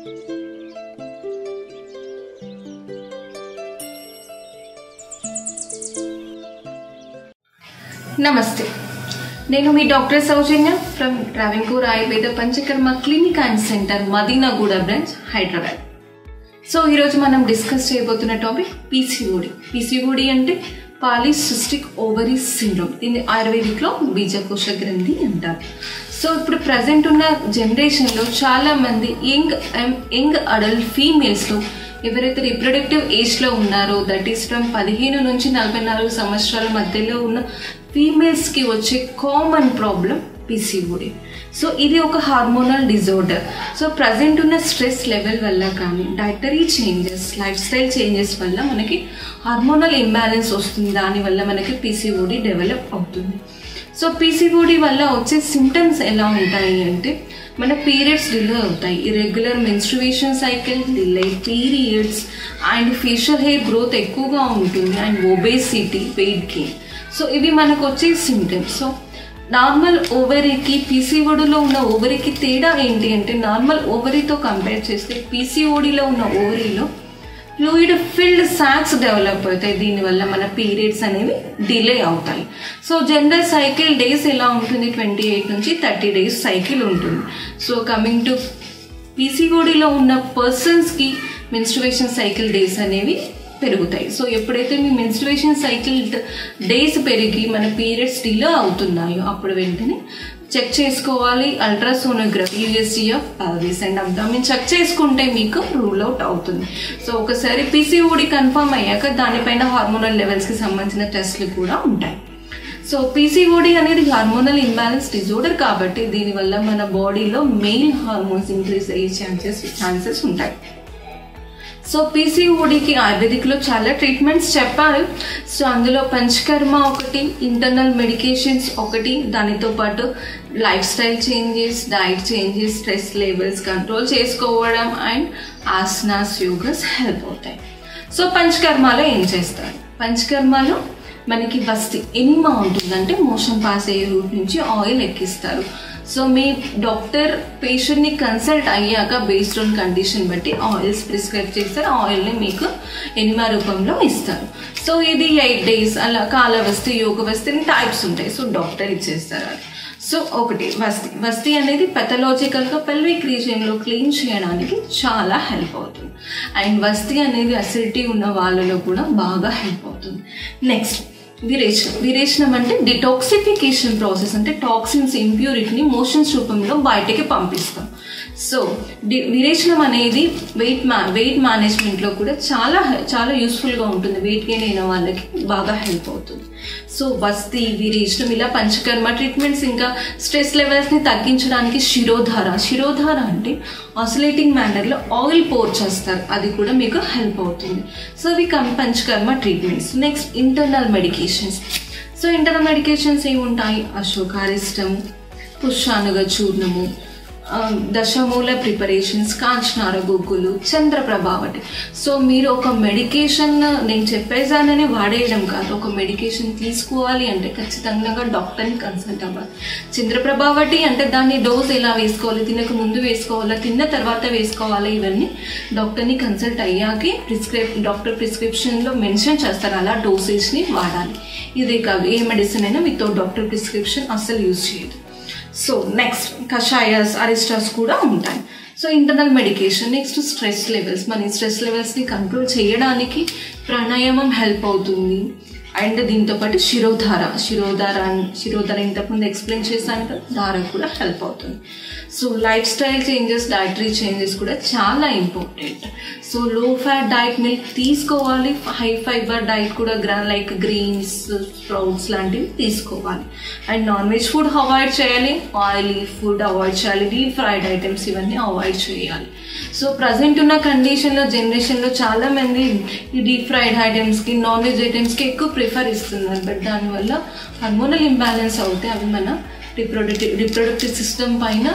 నమస్తే నేను మీ doctor Soujanya from Travancore Ayurveda Panchakarma clinic and centre Madinaguda branch Hyderabad so ఈరోజు మనం డిస్కస్ చేయబోతున్న టాపిక్ పీసీఓడి పీసీఓడి అంటే పాలిసిస్టిక్ ఓవరీ సిండ్రోమ్ దీన్ని ఆయుర్వేదిక్లో బీజకోశ గ్రంథి అంటారు సో ఇప్పుడు ప్రజెంట్ ఉన్న జనరేషన్లో చాలా మంది యంగ్ యంగ్ అడల్ట్ ఫీమేల్స్లో ఎవరైతే రిప్రొడక్టివ్ ఏజ్లో ఉన్నారో దట్ ఈస్ ఫ్రమ్ పదిహేను నుంచి నలభై నాలుగు సంవత్సరాల మధ్యలో ఉన్న ఫీమేల్స్కి వచ్చే కామన్ ప్రాబ్లం పీసీఓడి సో ఇది ఒక హార్మోనల్ డిజార్డర్ సో ప్రజెంట్ ఉన్న స్ట్రెస్ లెవెల్ వల్ల కానీ dietary changes lifestyle changes వల్ల మనకి హార్మోనల్ ఇంబ్యాలెన్స్ వస్తుంది దానివల్ల మనకి పీసీఓడి డెవలప్ అవుతుంది సో పీసీఓడి వల్ల వచ్చే సిమ్టమ్స్ ఎలా ఉంటాయి అంటే మన పీరియడ్స్ డిలే అవుతాయి irregular menstruation cycle delay periods and facial hair growth ఎక్కువగా ఉంటుంది and obesity weight gain so ఇవి మనకు వచ్చే సిమ్టమ్స్ సో నార్మల్ ఓవరీకి పీసీఓడిలో ఉన్న ఓవరీకి తేడా ఏంటి అంటే నార్మల్ ఓవరీతో కంపేర్ చేస్తే పీసీఓడిలో ఉన్న ఓవరీలో ఫ్లూయిడ్ ఫిల్డ్ సాక్స్ డెవలప్ అవుతాయి దీనివల్ల మన పీరియడ్స్ అనేవి డిలే అవుతాయి సో జనరల్ సైకిల్ డేస్ ఎలా ఉంటుంది ట్వంటీ ఎయిట్ నుంచి థర్టీ డేస్ సైకిల్ ఉంటుంది సో కమింగ్ టు పీసీఓడిలో ఉన్న పర్సన్స్కి మెన్స్ట్రువేషన్ సైకిల్ డేస్ అనేవి పెరుగుతాయి సో ఎప్పుడైతే మీ మెన్స్ట్రువేషన్ సైకిల్ డేస్ పెరిగి మన పీరియడ్స్ డిలే అవుతున్నాయో అప్పుడు వెంటనే చెక్ చేసుకోవాలి ultrasonography USG of pelvis and abdomen check చేసుకుంటే మీకు రూల్ అవుట్ అవుతుంది సో ఒకసారి పీసీఓడి కన్ఫర్మ్ అయ్యాక దానిపైన హార్మోనల్ లెవెల్స్కి సంబంధించిన టెస్ట్లు కూడా ఉంటాయి సో పీసీఓడి అనేది హార్మోనల్ ఇంబ్యాలెన్స్ డిజార్డర్ కాబట్టి దీనివల్ల మన బాడీలో మెయిన్ హార్మోన్స్ ఇంక్రీజ్ అయ్యే ఛాన్సెస్ ఛాన్సెస్ ఉంటాయి సో పీసీఓడికి ఆయుర్వేదిక్లో చాలా ట్రీట్మెంట్స్ చెప్పారు సో అందులో పంచకర్మ ఒకటి ఇంటర్నల్ మెడికేషన్స్ ఒకటి దానితో పాటు lifestyle changes diet changes stress levels control చేసుకోవడం అండ్ ఆసనాస్ యోగస్ హెల్ప్ అవుతాయి సో పంచకర్మలో ఏం చేస్తారు పంచకర్మలో మనకి వస్తి ఎనిమా ఉంటుందంటే మోషన్ పాస్ అయ్యే రూట్ నుంచి ఆయిల్ ఎక్కిస్తారు సో మీ డాక్టర్ పేషెంట్ని కన్సల్ట్ అయ్యాక బేస్డ్ ఆన్ కండిషన్ బట్టి ఆయిల్స్ ప్రిస్క్రైబ్ చేస్తారు ఆయిల్ని మీకు ఎనిమా రూపంలో ఇస్తారు సో ఇది ఎయిట్ డేస్ అలా కాలవస్తి యోగ వస్తి టైప్స్ ఉంటాయి సో డాక్టర్ ఇచ్చేస్తారు అది సో ఒకటి వస్తి వస్తి అనేది పెథలాజికల్గా పెల్విక్ రీజియన్లో క్లీన్ చేయడానికి చాలా హెల్ప్ అవుతుంది అండ్ వస్తి అనేది అసిడిటీ ఉన్న వాళ్ళలో కూడా బాగా హెల్ప్ అవుతుంది నెక్స్ట్ విరేచనం విరేచనం అంటే డిటాక్సిఫికేషన్ ప్రాసెస్ అంటే టాక్సిన్స్ ఇంప్యూరిటీని మోషన్స్ రూపంలో బయటకి పంపిస్తాం సో డి విరేచనం అనేది వెయిట్ మా వెయిట్ మేనేజ్మెంట్లో కూడా చాలా చాలా యూస్ఫుల్గా ఉంటుంది వెయిట్ గెయిన్ అయిన వాళ్ళకి బాగా హెల్ప్ అవుతుంది సో వస్తి విరేచనం ఇలా పంచకర్మ ట్రీట్మెంట్స్ ఇంకా స్ట్రెస్ లెవెల్స్ని తగ్గించడానికి శిరోధార శిరోధార అంటే ఆసిలేటింగ్ మేనర్లో ఆయిల్ పోర్ చేస్తారు అది కూడా మీకు హెల్ప్ అవుతుంది సో ఇవి కం Panchakarma treatments next internal medications so internal medications ఏముంటాయి అశోకారిష్టము పుష్పానుగ చూర్ణము దశమూల ప్రిపరేషన్స్ కాంచనార గుగ్గులు చంద్రప్రభావటి సో మీరు ఒక మెడికేషన్ నేను చెప్పేసానని వాడేయడం కాదు ఒక మెడికేషన్ తీసుకోవాలి అంటే ఖచ్చితంగా డాక్టర్ని కన్సల్ట్ అవ్వాలి చంద్రప్రభావటి అంటే దాన్ని డోస్ ఎలా వేసుకోవాలి తినక ముందు వేసుకోవాలా తిన్న తర్వాత వేసుకోవాలా ఇవన్నీ డాక్టర్ని కన్సల్ట్ అయ్యాకే ప్రిస్క్రైబ్ డాక్టర్ ప్రిస్క్రిప్షన్లో మెన్షన్ చేస్తారు అలా డోసేజ్ని వాడాలి ఇదే కాదు ఏ మెడిసిన్ అయినా వితౌట్ డాక్టర్ ప్రిస్క్రిప్షన్ అస్సలు యూజ్ చేయదు సో నెక్స్ట్ కషాయాస్ అరిస్టాస్ కూడా ఉంటాయి so internal medication next stress levels మన స్ట్రెస్ లెవెల్స్ని కంట్రోల్ చేయడానికి ప్రాణాయామం హెల్ప్ అవుతుంది అండ్ దీంతో పాటు శిరోధార శిరోధార శిరోధార ఇంతకుముందు ఎక్స్ప్లెయిన్ చేశాను కదా ధార కూడా హెల్ప్ అవుతుంది so lifestyle changes dietary changes కూడా చాలా important so low fat diet milk తీసుకోవాలి హై ఫైబర్ డైట్ కూడా గ్రా లైక్ గ్రీన్స్ స్ప్రౌట్స్ లాంటివి తీసుకోవాలి and non veg food avoid చేయాలి ఆయిలీ ఫుడ్ అవాయిడ్ చేయాలి డీప్ ఫ్రైడ్ ఐటమ్స్ ఇవన్నీ అవాయిడ్ చేయాలి సో ప్రజెంట్ ఉన్న కండిషన్లో జనరేషన్లో చాలామంది ఈ డీప్ ఫ్రైడ్ ఐటమ్స్కి నాన్ వెజ్ ఐటమ్స్కి ఎక్కువ ప్రిఫర్ ఇస్తున్నారు బట్ దానివల్ల హార్మోనల్ ఇంబ్యాలెన్స్ అవుతే అవి మన రిప్రొడక్టివ్ రిప్రొడక్టివ్ సిస్టమ్ పైన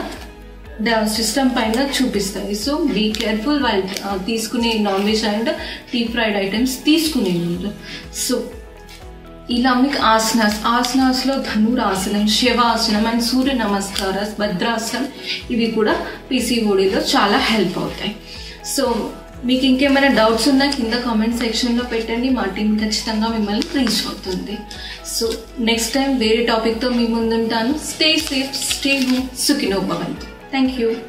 సిస్టమ్ పైన చూపిస్తాయి సో బీ కేర్ఫుల్ వాళ్ళు తీసుకునే non veg and deep fried items తీసుకునే ముందు సో ఇలా మీకు ఆసనాస్ ఆసనాస్లో ధనురాసనం శివాసనం అండ్ సూర్య నమస్కారాస్ భద్రాసనం ఇవి కూడా పీసీఓడిలో చాలా హెల్ప్ అవుతాయి సో మీకు ఇంకేమైనా డౌట్స్ ఉన్నా కింద కామెంట్ సెక్షన్లో పెట్టండి మా టీం ఖచ్చితంగా మిమ్మల్ని రీచ్ అవుతుంది సో నెక్స్ట్ టైం వేరే టాపిక్తో మీ ముందుంటాను స్టే సేఫ్ స్టే హోమ్ సుఖినో భవంతు థ్యాంక్ యూ